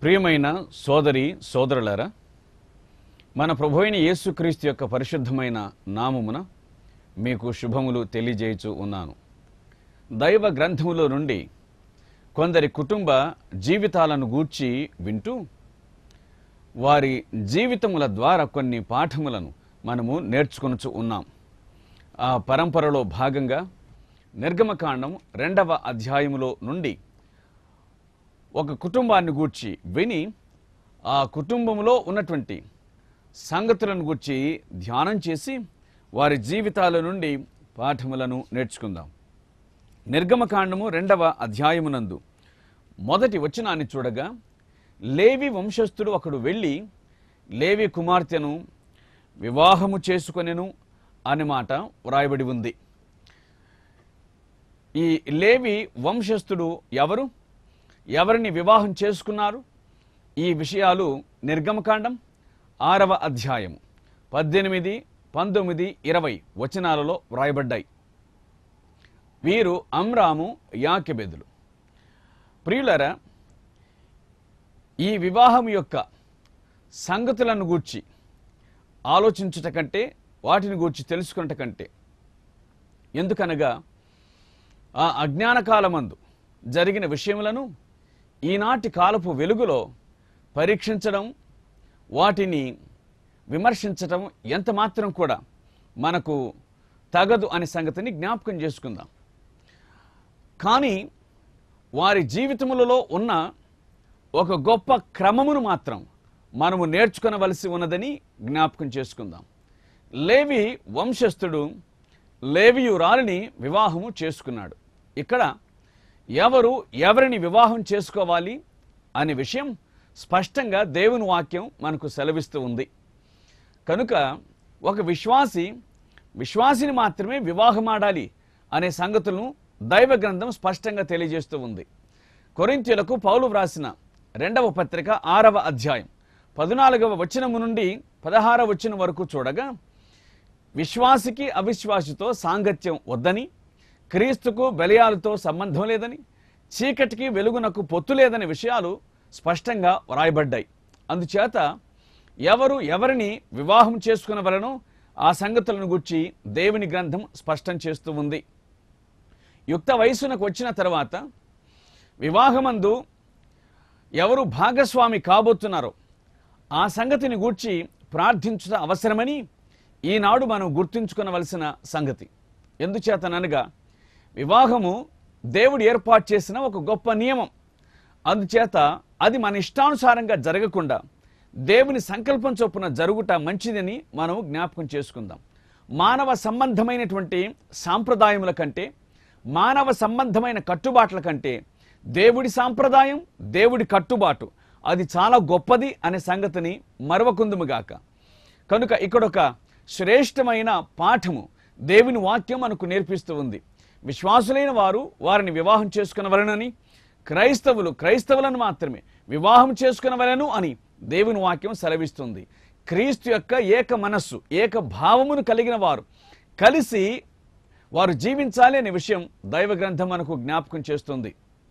ప్రియమైన సోదరి సోదరులారా మన ప్రభు అయిన యేసుక్రీస్తు యొక్క పరిశుద్ధమైన నామమున మీకు శుభములు తెలియజేయుచు ఉన్నాను దైవ గ్రంథములో నుండి కొందరి కుటుంబ జీవితాలను గూర్చి వింటూ వారి జీవితముల ద్వారా కొన్ని పాఠములను మనము నేర్చుకొనుచు ఉన్నాం ఆ పరంపరలో భాగంగా నిర్గమకాండం రెండవ అధ్యాయములో నుండి ఒక కుటుంబాన్ని గూర్చి విని ఆ కుటుంబంలో ఉన్నటువంటి సంగతులను గూర్చి ధ్యానం చేసి వారి జీవితాల నుండి పాఠములను నేర్చుకుందాం నిర్గమకాండము రెండవ అధ్యాయమునందు మొదటి వచనాన్ని చూడగా లేవి వంశస్థుడు ఒకడు వెళ్ళి లేవి కుమార్తెను వివాహము చేసుకొనెను అనే మాట వ్రాయబడి ఉంది ఈ లేవి వంశస్థుడు ఎవరు ఎవరిని వివాహం చేసుకున్నారు ఈ విషయాలు నిర్గమకాండం ఆరవ అధ్యాయము పద్దెనిమిది పంతొమ్మిది ఇరవై వచనాలలో వ్రాయబడ్డాయి వీరు అమ్రాము యాకెబెదులు ప్రియులరా ఈ వివాహం యొక్క సంగతులను గూర్చి ఆలోచించుట కంటే వాటిని గూర్చి తెలుసుకున్నట కంటే ఎందుకనగా ఆ అజ్ఞాన కాలమందు జరిగిన విషయములను ఈనాటి కాలపు వెలుగులో పరీక్షించడం వాటిని విమర్శించటం ఎంత మాత్రం కూడా మనకు తగదు అనే సంగతిని జ్ఞాపకం చేసుకుందాం కానీ వారి జీవితములలో ఉన్న ఒక గొప్ప క్రమమును మాత్రం మనము నేర్చుకొనవలసి ఉన్నదని జ్ఞాపకం చేసుకుందాం లేవి వంశస్థుడు లేవియురాలిని వివాహము చేసుకున్నాడు ఇక్కడ ఎవరు ఎవరిని వివాహం చేసుకోవాలి అనే విషయం స్పష్టంగా దేవుని వాక్యం మనకు సెలవిస్తూ ఉంది కనుక ఒక విశ్వాసి విశ్వాసిని మాత్రమే వివాహమాడాలి అనే సంగతులను దైవ గ్రంథం స్పష్టంగా తెలియజేస్తూ ఉంది కొరింథీయులకు పౌలు వ్రాసిన రెండవ పత్రిక ఆరవ అధ్యాయం పద్నాలుగవ వచనము నుండి పదహారవ వచనం వరకు చూడగా విశ్వాసికి అవిశ్వాసితో సాంగత్యం వద్దని క్రీస్తుకు బలియాలతో సంబంధం లేదని చీకటికి వెలుగునకు పొత్తు లేదనే విషయాలు స్పష్టంగా వ్రాయబడ్డాయి అందుచేత ఎవరు ఎవరిని వివాహం చేసుకునవలనో ఆ సంగతులను గుర్చి దేవుని గ్రంథం స్పష్టం చేస్తూ ఉంది యుక్త వయసునకు వచ్చిన తర్వాత వివాహమందు ఎవరు భాగస్వామి కాబోతున్నారో ఆ సంగతిని గూర్చి ప్రార్థించుట అవసరమని ఈనాడు మనం గుర్తుంచుకునవలసిన సంగతి ఎందుచేతననగా వివాహము దేవుడు ఏర్పాటు చేసిన ఒక గొప్ప నియమం అందుచేత అది మన ఇష్టానుసారంగా జరగకుండా దేవుని సంకల్పం చొప్పున జరుగుట మంచిదని మనం జ్ఞాపకం చేసుకుందాం మానవ సంబంధమైనటువంటి సాంప్రదాయముల కంటే మానవ సంబంధమైన కట్టుబాట్ల కంటే దేవుడి సాంప్రదాయం దేవుడి కట్టుబాటు అది చాలా గొప్పది అనే సంగతిని మరవకుందుముగాక కనుక ఇక్కడ ఒక శ్రేష్టమైన పాఠము దేవుని వాక్యం మనకు నేర్పిస్తూ ఉంది విశ్వాసులైన వారు వారిని వివాహం చేసుకునవలనని క్రైస్తవులు క్రైస్తవులను మాత్రమే వివాహం చేసుకునవలను అని దేవుని వాక్యం సెలవిస్తుంది క్రీస్తు యొక్క ఏక మనస్సు ఏక భావమును కలిగిన వారు కలిసి వారు జీవించాలి అనే విషయం దైవ గ్రంథం మనకు జ్ఞాపకం చేస్తుంది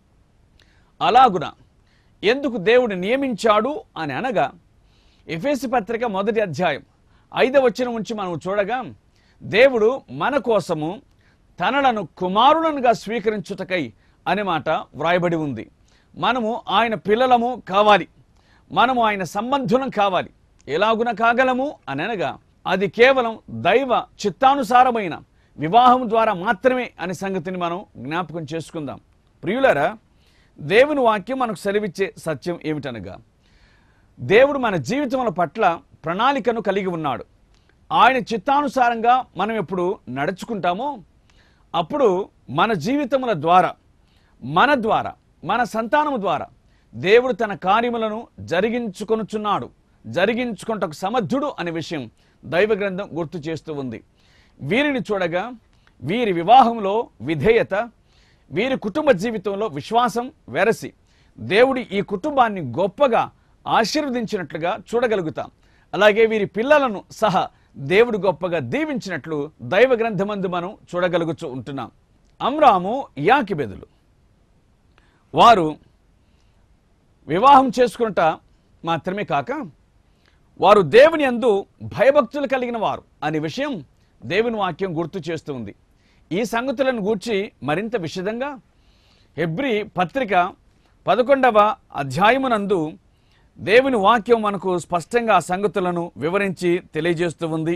అలాగున ఎందుకు దేవుడు నియమించాడు అని అనగా ఎఫేసి పత్రిక మొదటి అధ్యాయం ఐదవ వచనం నుంచి మనం చూడగా దేవుడు మన కోసము తనలను కుమారులనుగా స్వీకరించుటకై అనే మాట వ్రాయబడి ఉంది మనము ఆయన పిల్లలము కావాలి మనము ఆయన సంబంధులం కావాలి ఎలాగున కాగలము అని అనగా అది కేవలం దైవ చిత్తానుసారమైన వివాహం ద్వారా మాత్రమే అనే సంగతిని మనం జ్ఞాపకం చేసుకుందాం ప్రియులరా దేవుని వాక్యం మనకు సెలవిచ్చే సత్యం ఏమిటనగా దేవుడు మన జీవితముల పట్ల ప్రణాళికను కలిగి ఉన్నాడు ఆయన చిత్తానుసారంగా మనం ఎప్పుడు నడుచుకుంటామో అప్పుడు మన జీవితముల ద్వారా మన ద్వారా మన సంతానము ద్వారా దేవుడు తన కార్యములను జరిగించుకొనుచున్నాడు జరిగించుకుంటకు సమర్థుడు అనే విషయం దైవ గ్రంథం గుర్తు చేస్తూ ఉంది వీరిని చూడగా వీరి వివాహంలో విధేయత వీరి కుటుంబ జీవితంలో విశ్వాసం వెరసి దేవుడి ఈ కుటుంబాన్ని గొప్పగా ఆశీర్వదించినట్లుగా చూడగలుగుతాం అలాగే వీరి పిల్లలను సహా దేవుడు గొప్పగా దీవించినట్లు దైవ గ్రంథమందు మనం చూడగలుగుతూ ఉంటున్నాం అమ్రాము యాకిబెదులు వారు వివాహం చేసుకుంట మాత్రమే కాక వారు దేవుని యందు భయభక్తులు కలిగిన వారు అనే విషయం దేవుని వాక్యం గుర్తు చేస్తుంది ఈ సంగతులను గూర్చి మరింత విషదంగా హెబ్రి పత్రిక పదకొండవ అధ్యాయమునందు దేవుని వాక్యం మనకు స్పష్టంగా ఆ సంగతులను వివరించి తెలియజేస్తూ ఉంది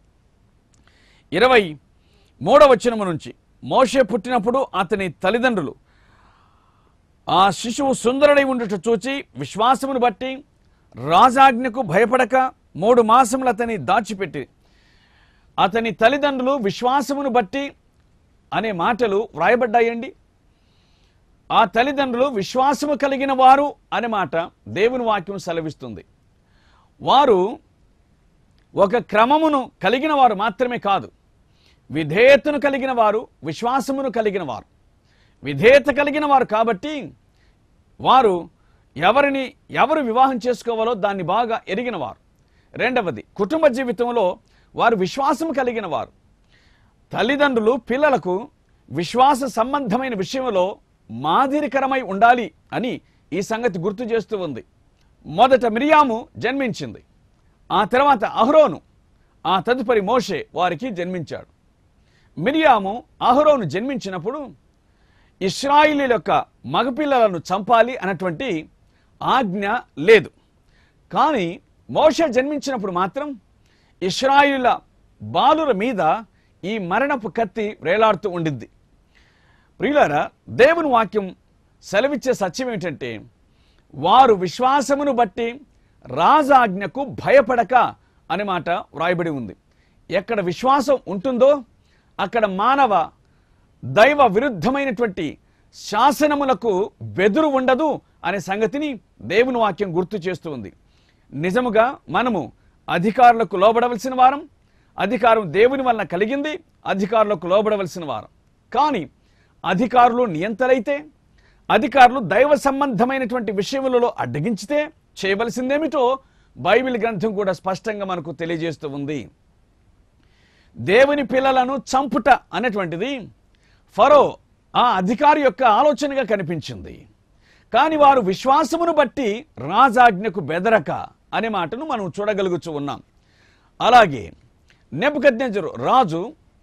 ఇరవై మూడవ వచనము నుంచి మోషే పుట్టినప్పుడు అతని తల్లిదండ్రులు ఆ శిశువు సుందరుడై ఉండుట చూచి విశ్వాసమును బట్టి రాజాజ్ఞకు భయపడక మూడు మాసములు అతని దాచిపెట్టి అతని తల్లిదండ్రులు విశ్వాసమును బట్టి అనే మాటలు వ్రాయబడ్డాయండి ఆ తల్లిదండ్రులు విశ్వాసము కలిగిన వారు అనే మాట దేవుని వాక్యం సెలవిస్తుంది వారు ఒక క్రమమును కలిగిన వారు మాత్రమే కాదు విధేయతను కలిగిన వారు విశ్వాసమును కలిగిన వారు విధేయత కలిగిన వారు కాబట్టి వారు ఎవరిని ఎవరు వివాహం చేసుకోవాలో దాన్ని బాగా ఎరిగిన వారు రెండవది కుటుంబ జీవితంలో వారు విశ్వాసం కలిగిన వారు తల్లిదండ్రులు పిల్లలకు విశ్వాస సంబంధమైన విషయంలో మాదిరికరమై ఉండాలి అని ఈ సంగతి గుర్తు చేస్తూ ఉంది మొదట మిరియాము జన్మించింది ఆ తర్వాత అహరోను ఆ తదుపరి మోషే వారికి జన్మించాడు మిరియాము అహరోను జన్మించినప్పుడు ఇస్రాయిలీల యొక్క మగపిల్లలను చంపాలి అన్నటువంటి ఆజ్ఞ లేదు కానీ మోషే జన్మించినప్పుడు మాత్రం ఇస్రాయిల బాలుల మీద ఈ మరణపు కత్తి వేలాడుతూ ఉండింది ప్రియులారా దేవుని వాక్యం సెలవిచ్చే సత్యం ఏంటంటే వారు విశ్వాసమును బట్టి రాజాజ్ఞకు భయపడక అనే మాట వ్రాయబడి ఉంది ఎక్కడ విశ్వాసం ఉంటుందో అక్కడ మానవ దైవ విరుద్ధమైనటువంటి శాసనములకు బెదురు ఉండదు అనే సంగతిని దేవుని వాక్యం గుర్తు చేస్తూ ఉంది నిజముగా మనము అధికారులకు లోబడవలసిన వారం అధికారం దేవుని వలన కలిగింది అధికారులకు లోబడవలసిన వారం కానీ అధికారులు నియంతలైతే అధికారులు దైవ సంబంధమైనటువంటి విషయములలో అడ్డగించితే చేయవలసిందేమిటో బైబిల్ గ్రంథం కూడా స్పష్టంగా మనకు తెలియజేస్తూ ఉంది దేవుని పిల్లలను చంపుట అనేటువంటిది ఫరో ఆ అధికారి యొక్క ఆలోచనగా కనిపించింది కానీ వారు విశ్వాసమును బట్టి రాజాజ్ఞకు బెదరక అనే మాటను మనం చూడగలుగుతూ ఉన్నాం అలాగే నెబుకద్నెజరు రాజు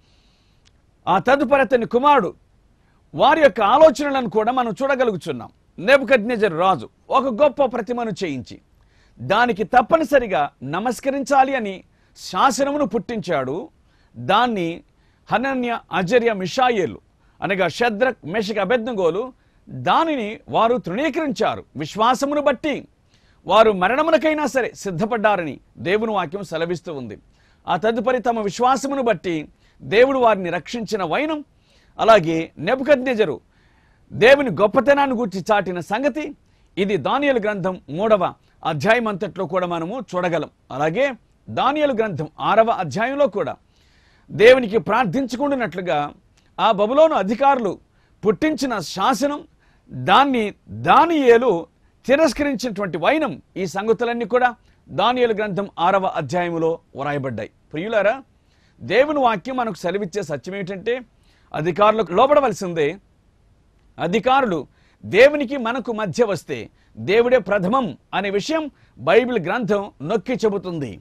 ఆ తదుపరి అతని కుమారుడు వారి యొక్క ఆలోచనలను కూడా మనం చూడగలుగుతున్నాం నెబుకద్నెజరు రాజు ఒక గొప్ప ప్రతిమను చేయించి దానికి తప్పనిసరిగా నమస్కరించాలి అని శాసనమును పుట్టించాడు దాన్ని హనన్య అజర్య మిషాయేలు అనగా షద్రక్ మెషక్ అబెద్నగోలు దానిని వారు తృణీకరించారు విశ్వాసమును బట్టి వారు మరణమునకైనా సరే సిద్ధపడ్డారని దేవుని వాక్యం సెలవిస్తూ ఉంది ఆ తదుపరి తమ విశ్వాసమును బట్టి దేవుడు వారిని రక్షించిన వైనం అలాగే నెబుకద్నెజరు దేవుని గొప్పతనాన్ని గురించి చాటిన సంగతి ఇది దానియలు గ్రంథం మూడవ అధ్యాయం అంతట్లో కూడా మనము చూడగలం అలాగే దానియలు గ్రంథం ఆరవ అధ్యాయంలో కూడా దేవునికి ప్రార్థించుకుంటున్నట్లుగా ఆ బబులోను అధికారులు పుట్టించిన శాసనం దాన్ని దానియేలు తిరస్కరించినటువంటి వైనం ఈ సంగతులన్నీ కూడా దానియేలు గ్రంథం ఆరవ అధ్యాయములో వ్రాయబడ్డాయి ప్రియులారా దేవుని వాక్యం మనకు సెలవిచ్చే సత్యం ఏంటంటే అధికారులకు లోబడవలసిందే అధికారులు దేవునికి మనకు మధ్య వస్తే దేవుడే ప్రథమం అనే విషయం బైబిల్ గ్రంథం నొక్కి చెబుతుంది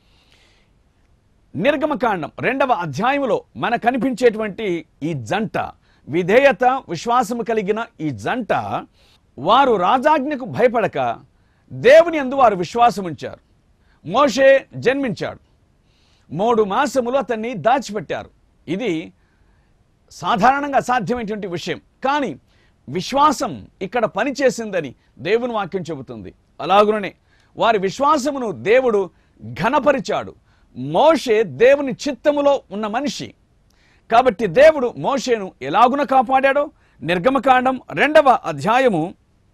నిర్గమకాండం రెండవ అధ్యాయంలో మన కనిపించేటువంటి ఈ జంట విధేయత విశ్వాసము కలిగిన ఈ జంట వారు రాజాజ్ఞకు భయపడక దేవుని అందు వారు విశ్వాసం ఉంచారు మోషే జన్మించాడు మూడు మాసములు అతన్ని దాచిపెట్టారు ఇది సాధారణంగా అసాధ్యమైనటువంటి విషయం కానీ విశ్వాసం ఇక్కడ పనిచేసిందని దేవుని వాక్యం చెబుతుంది అలాగుననే వారి విశ్వాసమును దేవుడు ఘనపరిచాడు మోషే దేవుని చిత్తములో ఉన్న మనిషి కాబట్టి దేవుడు మోషేను ఎలాగున కాపాడాడో నిర్గమకాండం రెండవ అధ్యాయము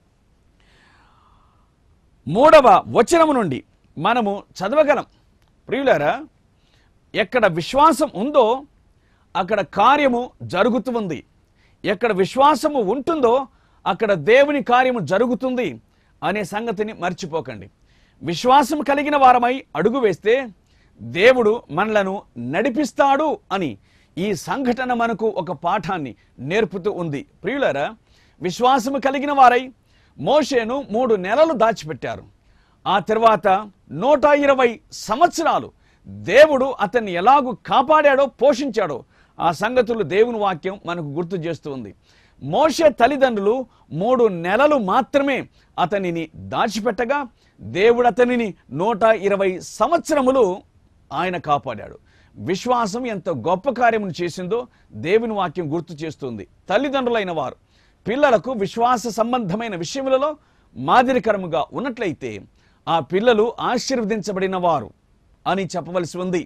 మూడవ వచనము నుండి మనము చదవగలం ప్రియులారా ఎక్కడ విశ్వాసం ఉందో అక్కడ కార్యము జరుగుతుంది ఎక్కడ విశ్వాసము ఉంటుందో అక్కడ దేవుని కార్యము జరుగుతుంది అనే సంగతిని మర్చిపోకండి విశ్వాసం కలిగిన వారమై అడుగు వేస్తే దేవుడు మనలను నడిపిస్తాడు అని ఈ సంఘటన మనకు ఒక పాఠాన్ని నేర్పుతూ ఉంది ప్రియులరా విశ్వాసము కలిగిన వారై మోషేను మూడు నెలలు దాచిపెట్టారు ఆ తర్వాత నూట ఇరవై సంవత్సరాలు దేవుడు అతన్ని ఎలాగూ కాపాడాడో పోషించాడో ఆ సంగతులు దేవుని వాక్యం మనకు గుర్తు చేస్తుంది మోషే తల్లిదండ్రులు మూడు నెలలు మాత్రమే అతనిని దాచిపెట్టగా దేవుడు అతనిని నూట ఇరవై సంవత్సరములు ఆయన కాపాడాడు విశ్వాసం ఎంత గొప్ప కార్యమును చేసిందో దేవుని వాక్యం గుర్తు చేస్తుంది తల్లిదండ్రులైన వారు పిల్లలకు విశ్వాస సంబంధమైన విషయములలో మాదిరికరముగా ఉన్నట్లయితే ఆ పిల్లలు ఆశీర్వదించబడిన వారు అని చెప్పవలసి ఉంది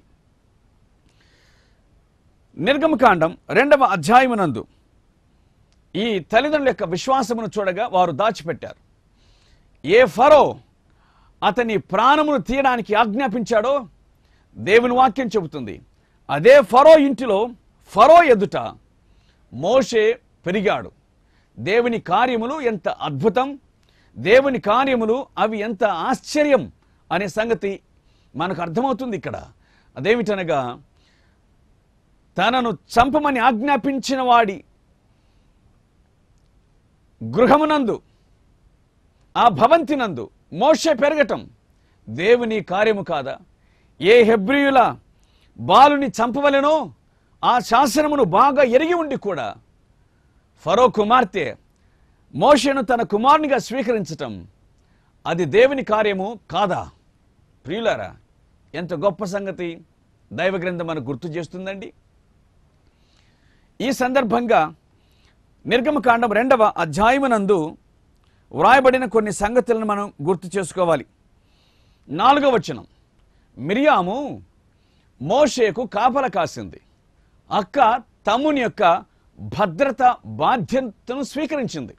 నిర్గమకాండం రెండవ అధ్యాయమునందు ఈ తల్లిదండ్రుల యొక్క విశ్వాసమును చూడగా వారు దాచిపెట్టారు ఏ ఫరో అతని ప్రాణమును తీయడానికి ఆజ్ఞాపించాడో దేవుని వాక్యం చెబుతుంది అదే ఫరో ఇంటిలో ఫరో ఎదుట మోషే పెరిగాడు దేవుని కార్యములు ఎంత అద్భుతం దేవుని కార్యములు అవి ఎంత ఆశ్చర్యం అనే సంగతి మనకు అర్థమవుతుంది ఇక్కడ అదేమిటనగా తనను చంపమని ఆజ్ఞాపించిన వాడి గృహమునందు ఆ భవంతినందు మోషే పెరగటం దేవుని కార్యము కాదా ఏ హెబ్రియుల బాలుని చంపవలెనో ఆ శాసనమును బాగా ఎరిగి ఉండి కూడా ఫరో కుమార్తె మోషేను తన కుమారునిగా స్వీకరించటం అది దేవుని కార్యము కాదా ప్రియులారా ఎంత గొప్ప సంగతి దైవ గ్రంథం మనకు గుర్తు చేస్తుందండి ఈ సందర్భంగా నిర్గమకాండం రెండవ అధ్యాయమునందు వ్రాయబడిన కొన్ని సంగతులను మనం గుర్తు చేసుకోవాలి నాలుగవ వచనం మిరియాము మోషేకు కాపల కాసింది అక్క తమ్ముని యొక్క భద్రత బాధ్యతను స్వీకరించింది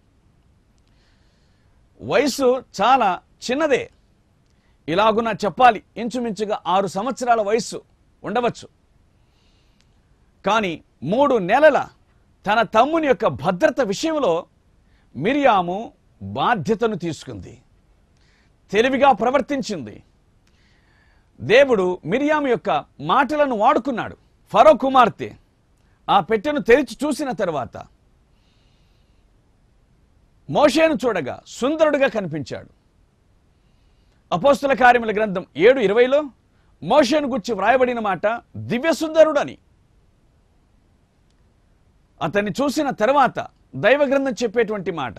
వయసు చాలా చిన్నదే ఇలాగున చెప్పాలి ఇంచుమించుగా ఆరు సంవత్సరాల వయస్సు ఉండవచ్చు కానీ మూడు నెలల తన తమ్ముని యొక్క భద్రత విషయంలో మిరియాము బాధ్యతను తీసుకుంది తెలివిగా ప్రవర్తించింది దేవుడు మిరియాము యొక్క మాటలను వాడుకున్నాడు ఫరో కుమార్తె ఆ పెట్టెను తెరిచి చూసిన తర్వాత మోషేను చూడగా సుందరుడుగా కనిపించాడు అపోస్తుల కార్యముల గ్రంథం ఏడు ఇరవైలో మోషేను గుర్చి వ్రాయబడిన మాట దివ్య సుందరుడని అతన్ని చూసిన తర్వాత దైవ గ్రంథం చెప్పేటువంటి మాట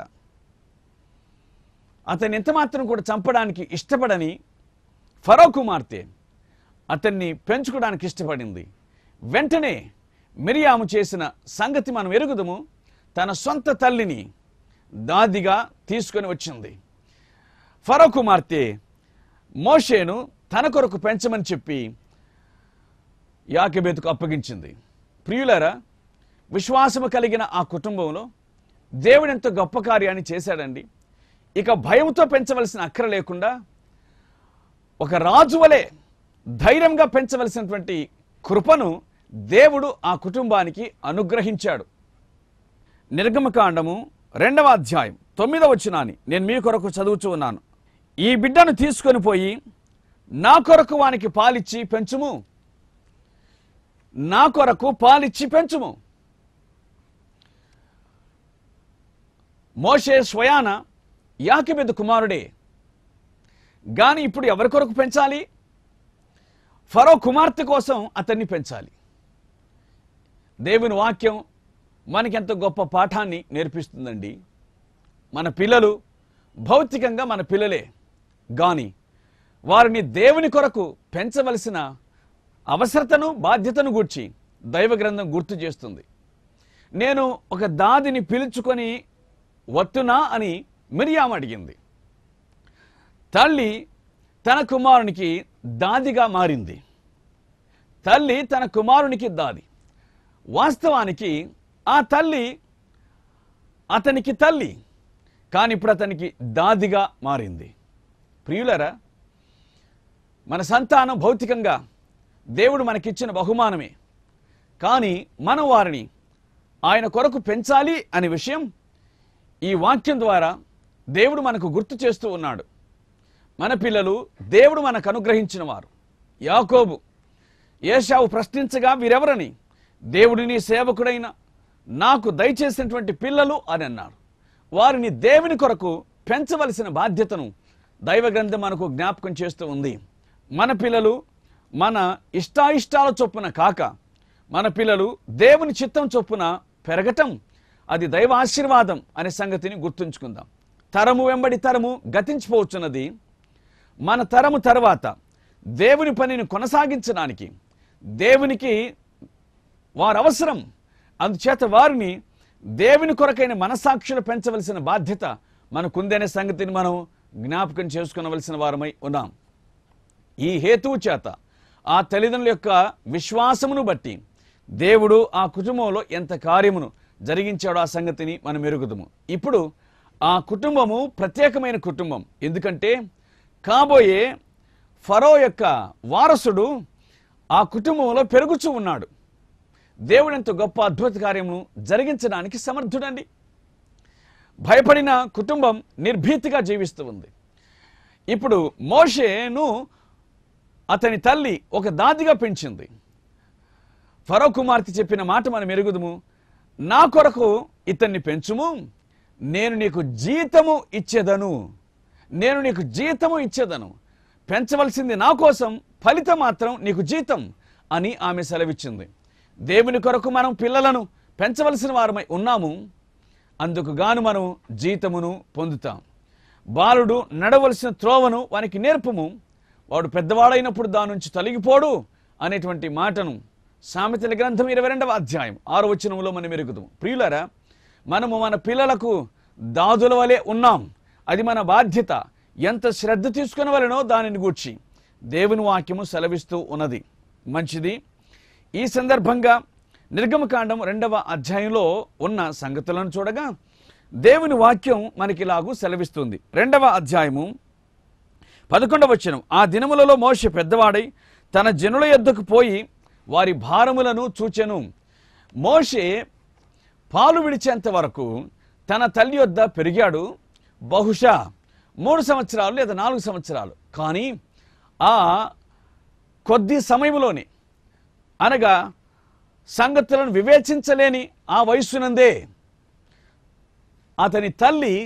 అతన్ని ఎంత మాత్రం కూడా చంపడానికి ఇష్టపడని ఫరో కుమార్తె అతన్ని పెంచుకోవడానికి ఇష్టపడింది వెంటనే మిరియాము చేసిన సంగతి మనం ఎరుగుదము తన సొంత తల్లిని దాదిగా తీసుకొని వచ్చింది ఫరో కుమార్తె మోషేను తన కొరకు పెంచమని చెప్పి యాకెబేతుకు అప్పగించింది ప్రియులారా విశ్వాసము కలిగిన ఆ కుటుంబంలో దేవుడు ఎంత గొప్ప కార్యాన్ని చేశాడండి ఇక భయంతో పెంచవలసిన అక్కర లేకుండా ఒక రాజు వలె ధైర్యంగా పెంచవలసినటువంటి కృపను దేవుడు ఆ కుటుంబానికి అనుగ్రహించాడు నిర్గమకాండము రెండవ అధ్యాయం తొమ్మిదవ వచనాన్ని నేను మీ కొరకు చదువుచూ ఉన్నాను ఈ బిడ్డను తీసుకొని పోయి నా కొరకు వానికి పాలిచ్చి పెంచుము నా కొరకు పాలిచ్చి పెంచుము మోషే స్వయాన యాకిబెద్దు కుమారుడే గాని ఇప్పుడు ఎవరి కొరకు పెంచాలి ఫరో కుమార్తె కోసం అతన్ని పెంచాలి దేవుని వాక్యం మనకెంత గొప్ప పాఠాన్ని నేర్పిస్తుందండి మన పిల్లలు భౌతికంగా మన పిల్లలే గాని వారిని దేవుని కొరకు పెంచవలసిన అవసరతను బాధ్యతను గూర్చి దైవ గ్రంథం గుర్తు చేస్తుంది నేను ఒక దాదిని పిలుచుకొని వత్తునా అని మిరియాం అడిగింది తల్లి తన కుమారునికి దాదిగా మారింది తల్లి తన కుమారునికి దాది వాస్తవానికి ఆ తల్లి అతనికి తల్లి కానీ ఇప్పుడు అతనికి దాదిగా మారింది ప్రియులరా మన సంతానం భౌతికంగా దేవుడు మనకిచ్చిన బహుమానమే కానీ మనం వారిని ఆయన కొరకు పెంచాలి అనే విషయం ఈ వాక్యం ద్వారా దేవుడు మనకు గుర్తు చేస్తూ ఉన్నాడు మన పిల్లలు దేవుడు మనకు అనుగ్రహించిన వారు యాకోబు ఏషావు ప్రశ్నించగా వీరెవరని దేవుడిని సేవకుడైన నాకు దయచేసినటువంటి పిల్లలు అని అన్నాడు వారిని దేవుని కొరకు పెంచవలసిన బాధ్యతను దైవ గ్రంథం మనకు జ్ఞాపకం చేస్తూ ఉంది మన పిల్లలు మన ఇష్టాయిష్టాల చొప్పున కాక మన పిల్లలు దేవుని చిత్తం చొప్పున పెరగటం అది దైవ ఆశీర్వాదం అనే సంగతిని గుర్తుంచుకుందాం తరము వెంబడి తరము గతించిపోవచ్చున్నది మన తరము తర్వాత దేవుని పనిని కొనసాగించడానికి దేవునికి వారు అవసరం అందుచేత వారిని దేవుని కొరకైన మనసాక్షులు పెంచవలసిన బాధ్యత మనకుందనే సంగతిని మనం జ్ఞాపకం చేసుకునవలసిన వారమై ఉన్నాం ఈ హేతువు చేత ఆ తల్లిదండ్రుల యొక్క విశ్వాసమును బట్టి దేవుడు ఆ కుటుంబంలో ఎంత కార్యమును జరిగించాడో ఆ సంగతిని మనం ఎరుగుదము ఇప్పుడు ఆ కుటుంబము ప్రత్యేకమైన కుటుంబం ఎందుకంటే కాబోయే ఫరో యొక్క వారసుడు ఆ కుటుంబంలో పెరుగుచూ ఉన్నాడు దేవుడు ఎంత గొప్ప అద్భుత కార్యమును జరిగించడానికి సమర్థుడండి భయపడిన కుటుంబం నిర్భీతిగా జీవిస్తూ ఉంది ఇప్పుడు మోషేను అతని తల్లి ఒక దాదిగా పెంచింది ఫరో కుమార్తె చెప్పిన మాట మనం ఎరుగుదుము నా కొరకు ఇతన్ని పెంచుము నేను నీకు జీతము ఇచ్చేదను నేను నీకు జీతము ఇచ్చేదను పెంచవలసింది నా కోసం ఫలితం మాత్రం నీకు జీతం అని ఆమె సెలవిచ్చింది దేవుని కొరకు మనం పిల్లలను పెంచవలసిన వారమై ఉన్నాము అందుకు గాను మనం జీతమును పొందుతాం బాలుడు నడవలసిన త్రోవను వానికి నేర్పము వాడు పెద్దవాడైనప్పుడు దాని నుంచి తొలగిపోడు అనేటువంటి మాటను సామెతల గ్రంథం ఇరవై రెండవ అధ్యాయం ఆరో వచనంలో మనం ఎరుగుదాం ప్రియులరా మనము మన పిల్లలకు దాదుల వలె ఉన్నాం అది మన బాధ్యత ఎంత శ్రద్ధ తీసుకునవలనో దానిని గూర్చి దేవుని వాక్యము సెలవిస్తూ ఉన్నది మంచిది ఈ సందర్భంగా నిర్గమకాండం రెండవ అధ్యాయంలో ఉన్న సంగతులను చూడగా దేవుని వాక్యం మనకిలాగూ సెలవిస్తుంది రెండవ అధ్యాయము పదకొండవ వచనం ఆ దినములలో మోషే పెద్దవాడై తన జనుల యొద్దకు పోయి వారి భారములను చూచెను మోషే పాలు విడిచేంత వరకు తన తల్లి యొద్ద పెరిగాడు బహుశా మూడు సంవత్సరాలు లేదా నాలుగు సంవత్సరాలు కానీ ఆ కొద్ది సమయంలోనే అనగా సంగతులను వివేచించలేని ఆ వయస్సునందే అతని తల్లి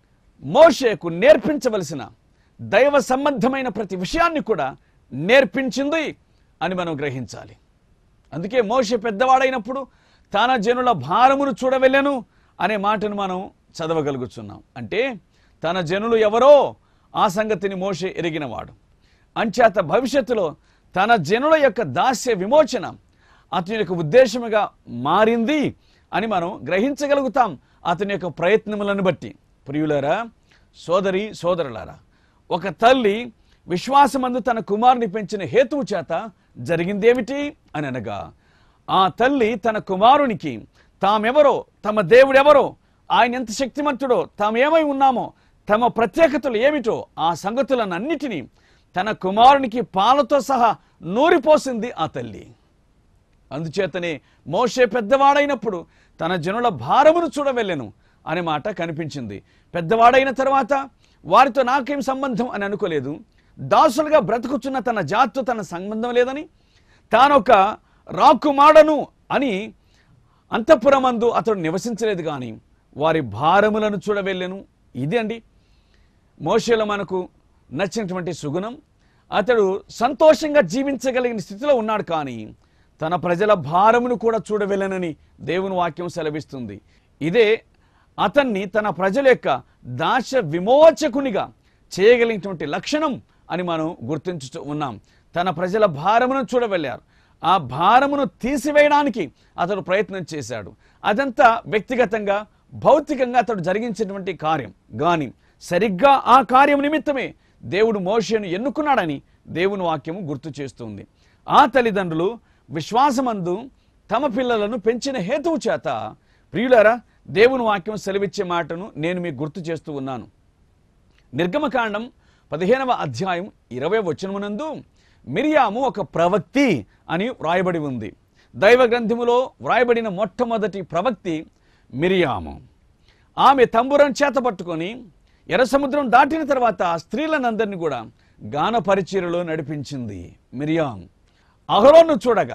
మోషేకు నేర్పించవలసిన దైవ సంబంధమైన ప్రతి విషయాన్ని కూడా నేర్పించింది అని మనం గ్రహించాలి అందుకే మోషే పెద్దవాడైనప్పుడు తన జనుల భారమును చూడవెళ్ళెను అనే మాటను మనం చదవగలుగుతున్నాం అంటే తన జనులు ఎవరో ఆ సంగతిని మోషే ఎరిగినవాడు అంచేత భవిష్యత్తులో తన జనుల యొక్క దాస్య విమోచన అతని యొక్క ఉద్దేశముగా మారింది అని మనం గ్రహించగలుగుతాం అతని యొక్క ప్రయత్నములను బట్టి ప్రియులారా సోదరి సోదరులారా ఒక తల్లి విశ్వాసమందు తన కుమారుని పెంచిన హేతువు చేత జరిగిందేమిటి అని అనగా ఆ తల్లి తన కుమారునికి తామెవరో తమ దేవుడెవరో ఆయన ఎంత శక్తిమంతుడో తాము ఏమై ఉన్నామో తమ ప్రత్యేకతలు ఏమిటో ఆ సంగతులను అన్నిటినీ తన కుమారునికి పాలతో సహా నూరిపోసింది ఆ తల్లి అందుచేతనే మోషే పెద్దవాడైనప్పుడు తన జనుల భారమును చూడవెళ్ళెను అనే మాట కనిపించింది పెద్దవాడైన తర్వాత వారితో నాకేం సంబంధం అని అనుకోలేదు దాసులుగా బ్రతుకుచున్న తన జాతితో తన సంబంధం లేదని తానొక రాకుమాడను అని అంతఃపురమందు అతడు నివసించలేదు కానీ వారి భారములను చూడవెళ్ళెను ఇది అండి మోషేలో మనకు నచ్చినటువంటి సుగుణం అతడు సంతోషంగా జీవించగలిగిన స్థితిలో ఉన్నాడు కానీ తన ప్రజల భారమును కూడా చూడవెళ్ళనని దేవుని వాక్యం సెలవిస్తుంది ఇదే అతన్ని తన ప్రజల యొక్క దాశ విమోచకునిగా చేయగలిగినటువంటి లక్షణం అని మనం గుర్తించుతూ ఉన్నాం తన ప్రజల భారమును చూడవెళ్ళారు ఆ భారమును తీసివేయడానికి అతడు ప్రయత్నం చేశాడు అదంతా వ్యక్తిగతంగా భౌతికంగా అతడు జరిగించినటువంటి కార్యం గాని సరిగ్గా ఆ కార్యం నిమిత్తమే దేవుడు మోషేను ఎన్నుకున్నాడని దేవుని వాక్యము గుర్తు చేస్తుంది ఆ తల్లిదండ్రులు విశ్వాసమందు తమ పిల్లలను పెంచిన హేతువు చేత ప్రియులారా దేవుని వాక్యం సెలవిచ్చే మాటను నేను మీకు గుర్తు చేస్తూ ఉన్నాను నిర్గమకాండం పదిహేనవ అధ్యాయం ఇరవై వచనమునందు మిరియాము ఒక ప్రవక్తి అని వ్రాయబడి ఉంది దైవ గ్రంథములో వ్రాయబడిన మొట్టమొదటి ప్రవక్తి మిరియాము ఆమె తంబురం చేత పట్టుకొని ఎర్ర సముద్రం దాటిన తర్వాత స్త్రీలనందరినీ కూడా గాన పరిచయలో నడిపించింది మిరియాం అహరోను చూడగా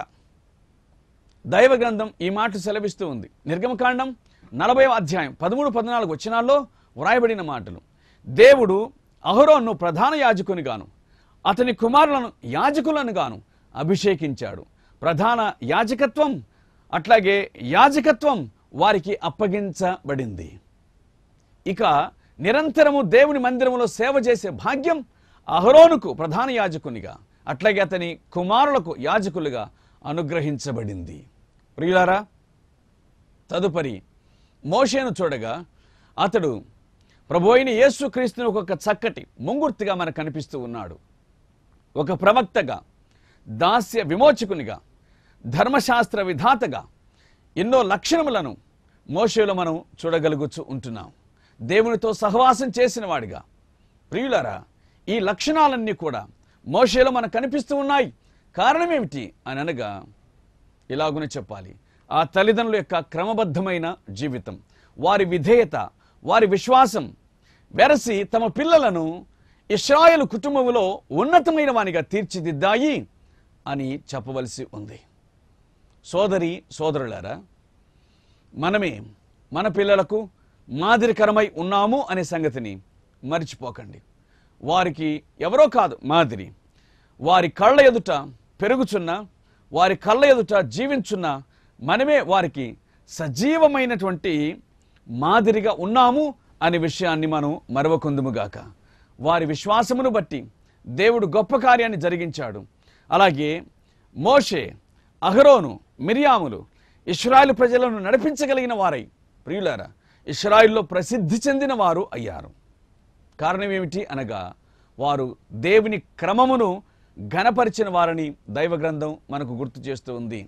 దైవ గ్రంథం ఈ మాట సెలవిస్తూ ఉంది నిర్గమకాండం నలభై అధ్యాయం పదమూడు పద్నాలుగు వచనాల్లో వ్రాయబడిన మాటలు దేవుడు అహరోన్ను ప్రధాన యాజకునిగాను అతని కుమారులను యాజకులను గాను అభిషేకించాడు ప్రధాన యాజకత్వం అట్లాగే యాజకత్వం వారికి అప్పగించబడింది ఇక నిరంతరము దేవుని మందిరములో సేవ చేసే భాగ్యం అహరోనుకు ప్రధాన యాజకునిగా అట్లాగే అతని కుమారులకు యాజకులుగా అనుగ్రహించబడింది ప్రియులారా తదుపరి మోషేను చూడగా అతడు ప్రభు అయిన యేసుక్రీస్తుని ఒక చక్కటి ముంగుర్తిగా మనకు కనిపిస్తూ ఉన్నాడు ఒక ప్రవక్తగా దాస్య విమోచకునిగా ధర్మశాస్త్ర విధాతగా ఎన్నో లక్షణములను మోషేలో మనం చూడగలుగుతూ ఉంటున్నాం దేవునితో సహవాసం చేసిన వాడిగా ప్రియులారా ఈ లక్షణాలన్నీ కూడా మోషేలో మనకు కనిపిస్తూ ఉన్నాయి కారణం ఏమిటి అని అనగా ఇలాగునే చెప్పాలి ఆ తల్లిదండ్రుల యొక్క క్రమబద్ధమైన జీవితం వారి విధేయత వారి విశ్వాసం వెరసి తమ పిల్లలను ఇస్రాయేలు కుటుంబంలో ఉన్నతమైన వానిగా తీర్చిదిద్దాయి అని చెప్పవలసి ఉంది సోదరి సోదరులారా మనమే మన పిల్లలకు మాదిరికరమై ఉన్నాము అనే సంగతిని మర్చిపోకండి వారికి ఎవరో కాదు మాదిరి వారి కళ్ళ ఎదుట పెరుగుచున్న వారి కళ్ళ ఎదుట జీవించున్న మనమే వారికి సజీవమైనటువంటి మాదిరిగా ఉన్నాము అనే విషయాన్ని మనం మరవకుందుముగాక వారి విశ్వాసమును బట్టి దేవుడు గొప్ప కార్యాన్ని జరిగించాడు అలాగే మోషే అహరోను మిరియాములు ఇస్రాయేల్ ప్రజలను నడిపించగలిగిన వారై ప్రియులారా ఇస్రాయిల్లో ప్రసిద్ధి చెందిన వారు అయ్యారు కారణం ఏమిటి అనగా వారు దేవుని క్రమమును ఘనపరిచిన వారని దైవ గ్రంథం మనకు గుర్తు చేస్తూ ఉంది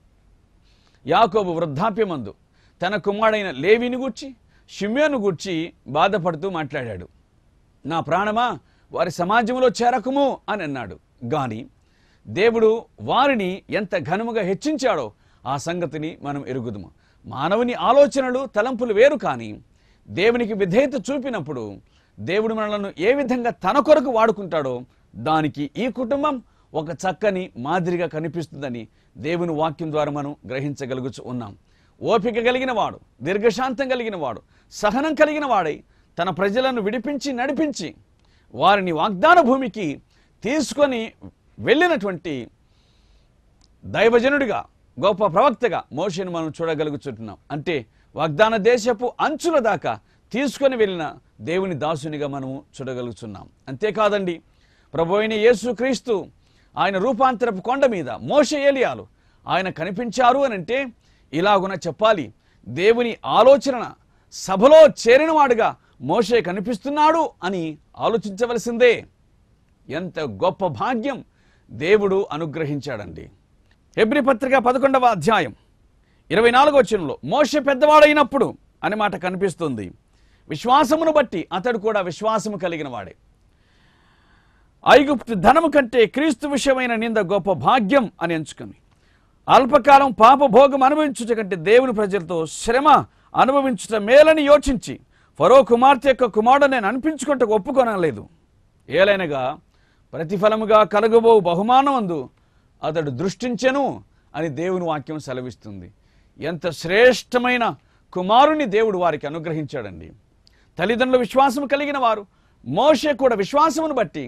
యాకోబు వృద్ధాప్యమందు తన కుమారుడైన లేవిని గూర్చి షిమ్యోను గూర్చి బాధపడుతూ మాట్లాడాడు నా ప్రాణమా వారి సమాజంలో చేరకుము అని అన్నాడు గాని దేవుడు వారిని ఎంత ఘనముగా హెచ్చించాడో ఆ సంగతిని మనం ఎరుగుదుము మానవుని ఆలోచనలు తలంపులు వేరు కానీ దేవునికి విధేయత చూపినప్పుడు దేవుడు మనలను ఏ విధంగా తన కొరకు వాడుకుంటాడో దానికి ఈ కుటుంబం ఒక చక్కని మాదిరిగా కనిపిస్తుందని దేవుని వాక్యం ద్వారా మనం గ్రహించగలుగుచు ఉన్నాం ఓపిక కలిగిన వాడు దీర్ఘశాంతం కలిగిన వాడు సహనం కలిగిన వాడై తన ప్రజలను విడిపించి నడిపించి వారిని వాగ్దాన భూమికి తీసుకొని వెళ్ళినటువంటి దైవజనుడిగా గొప్ప ప్రవక్తగా మోషేను మనం చూడగలుగుతుంటున్నాం అంటే వాగ్దాన దేశపు అంచుల దాకా తీసుకొని వెళ్ళిన దేవుని దాసునిగా మనము చూడగలుగుతున్నాం అంతేకాదండి ప్రభు అయిన యేసుక్రీస్తు ఆయన రూపాంతరపు కొండ మీద మోషే ఏలియాలు ఆయన కనిపించారు అని అంటే ఇలాగున చెప్పాలి దేవుని ఆలోచన సభలో చేరినవాడుగా మోషే కనిపిస్తున్నాడు అని ఆలోచించవలసిందే ఎంత గొప్ప భాగ్యం దేవుడు అనుగ్రహించాడండి హెబ్రి పత్రిక పదకొండవ అధ్యాయం ఇరవై నాలుగో వచనంలో మోషే పెద్దవాడైనప్పుడు అనే మాట కనిపిస్తుంది విశ్వాసమును బట్టి అతడు కూడా విశ్వాసము కలిగిన వాడే ఐగుప్తు ధనము కంటే క్రీస్తు విషయమైన నింద గొప్ప భాగ్యం అని ఎంచుకుంది అల్పకాలం పాపభోగం అనుభవించుట కంటే దేవుని ప్రజలతో శ్రమ అనుభవించుట మేలని యోచించి ఫరో కుమార్తె యొక్క కుమారుడు నేను అనిపించుకుంటూ ఒప్పుకొనలేదు ఏలైనగా ప్రతిఫలముగా కలగబో బహుమానం అందు అతడు దృష్టించెను అని దేవుని వాక్యం సెలవిస్తుంది ఎంత శ్రేష్టమైన కుమారుని దేవుడు వారికి అనుగ్రహించాడండి తల్లిదండ్రుల విశ్వాసం కలిగిన వారు మోషే కూడా విశ్వాసమును బట్టి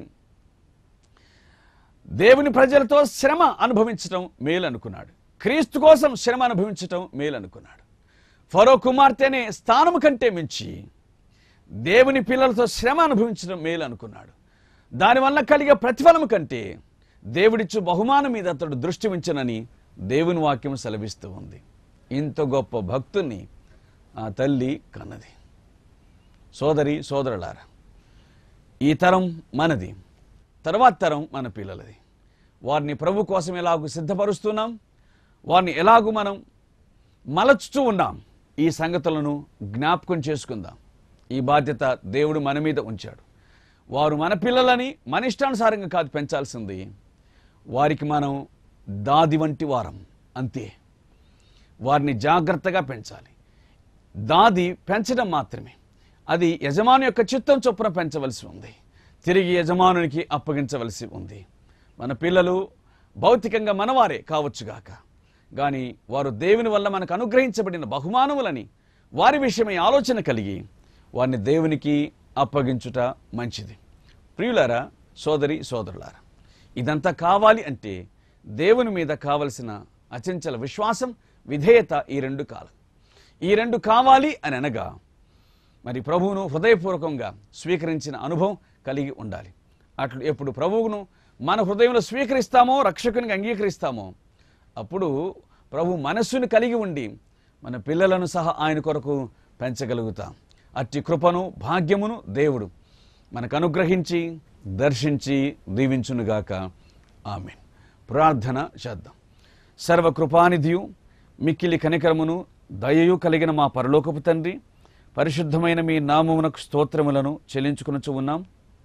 దేవుని ప్రజలతో శ్రమ అనుభవించటం మేలు అనుకున్నాడు క్రీస్తు కోసం శ్రమ అనుభవించటం మేలు అనుకున్నాడు ఫరో కుమార్తెనే స్థానము కంటే మించి దేవుని పిల్లలతో శ్రమ అనుభవించడం మేలు అనుకున్నాడు దానివల్ల కలిగే ప్రతిఫలం కంటే దేవుడిచ్చు బహుమానం మీద అతడు దృష్టి ఉంచనని దేవుని వాక్యం సెలవిస్తూ ఉంది ఇంత గొప్ప భక్తుని ఆ తల్లి కన్నది సోదరి సోదరులారా ఈ తరం మనది తర్వాత తరం మన పిల్లలది వారిని ప్రభు కోసం ఎలాగూ సిద్ధపరుస్తున్నాం వారిని ఎలాగూ మనం మలచుతూ ఉన్నాం ఈ సంగతులను జ్ఞాపకం చేసుకుందాం ఈ బాధ్యత దేవుడు మన మీద ఉంచాడు వారు మన పిల్లలని మన ఇష్టానుసారంగా కాదు పెంచాల్సింది వారికి మనం దాది వంటి వారం అంతే వారిని జాగ్రత్తగా పెంచాలి దాది పెంచడం మాత్రమే అది యజమాని యొక్క చిత్తం చొప్పున పెంచవలసి ఉంది తిరిగి యజమానునికి అప్పగించవలసి ఉంది మన పిల్లలు భౌతికంగా మనవారే కావచ్చుగాక కానీ వారు దేవుని వల్ల మనకు అనుగ్రహించబడిన బహుమానములని వారి విషయమై ఆలోచన కలిగి వారిని దేవునికి అప్పగించుట మంచిది ప్రియులారా సోదరి సోదరులారా ఇదంతా కావాలి అంటే దేవుని మీద కావలసిన అచంచల విశ్వాసం విధేయత ఈ రెండు కాలం ఈ రెండు కావాలి అని అనగా మరి ప్రభువును హృదయపూర్వకంగా స్వీకరించిన అనుభవం కలిగి ఉండాలి అట్లు ఎప్పుడు ప్రభువును మన హృదయంలో స్వీకరిస్తామో రక్షకునికి అంగీకరిస్తామో అప్పుడు ప్రభు మనస్సును కలిగి ఉండి మన పిల్లలను సహా ఆయన కొరకు పెంచగలుగుతాం అట్టి కృపను భాగ్యమును దేవుడు మనకు అనుగ్రహించి దర్శించి దీవించునుగాక ఆమె ప్రార్థన చేద్దాం సర్వకృపానిధియు మిక్కిలి కనికరమును దయయు కలిగిన మా పరలోకపు తండ్రి పరిశుద్ధమైన మీ నామమునకు స్తోత్రములను చెల్లించుకునొచ్చు ఉన్నాం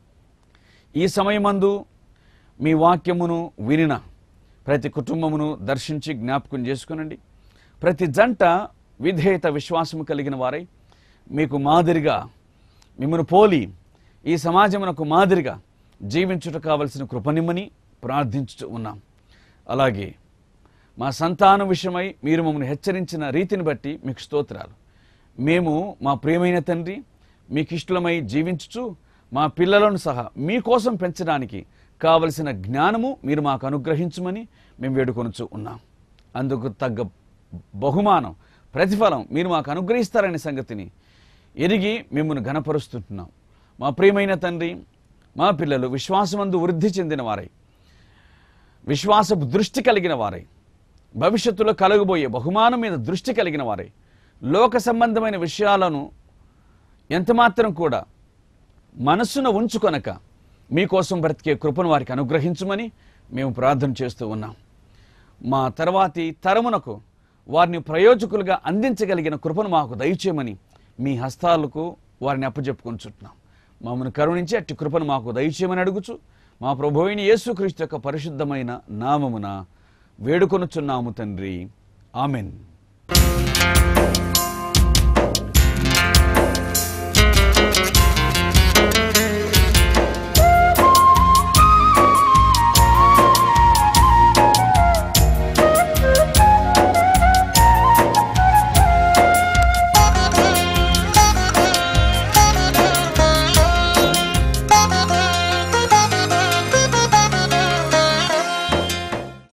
ఈ సమయమందు మీ వాక్యమును వినిన ప్రతి కుటుంబమును దర్శించి జ్ఞాపకం చేసుకునండి ప్రతి జంట విధేయత విశ్వాసము కలిగిన వారై మీకు మాదిరిగా మిమ్మను పోలి ఈ సమాజమునకు మాదిరిగా జీవించుట కావలసిన కృపనిమ్మని ప్రార్థించుతూ ఉన్నాం అలాగే మా సంతానం విషయమై మీరు మమ్మల్ని హెచ్చరించిన రీతిని బట్టి మీకు స్తోత్రాలు మేము మా ప్రియమైన తండ్రి మీకు ఇష్టలమై జీవించుచు మా పిల్లలను సహా మీకోసం పెంచడానికి కావలసిన జ్ఞానము మీరు మాకు అనుగ్రహించమని మేము వేడుకొనుచు ఉన్నాం అందుకు తగ్గ బహుమానం ప్రతిఫలం మీరు మాకు అనుగ్రహిస్తారనే సంగతిని ఎరిగి మిమ్మల్ని ఘనపరుస్తుంటున్నాం మా ప్రియమైన తండ్రి మా పిల్లలు విశ్వాసమందు వృద్ధి చెందిన వారై విశ్వాసపు దృష్టి కలిగిన వారై భవిష్యత్తులో కలగబోయే బహుమానం మీద దృష్టి కలిగిన వారై లోక సంబంధమైన విషయాలను ఎంతమాత్రం కూడా మనస్సున ఉంచుకొనక మీకోసం బ్రతికే కృపను వారికి అనుగ్రహించమని మేము ప్రార్థన చేస్తూ ఉన్నాం మా తర్వాతి తరమునకు వారిని ప్రయోజకులుగా అందించగలిగిన కృపను మాకు దయచేయమని మీ హస్తాలకు వారిని అప్పచెప్పుకొంచుంటున్నాం మమ్మల్ని కరుణించి అట్టి కృపను మాకు దయచేయమని అడుగుచు మా ప్రభు అయిన యేసుక్రీస్తు యొక్క పరిశుద్ధమైన నామమున వేడుకొనుచున్నాము తండ్రి ఆమెన్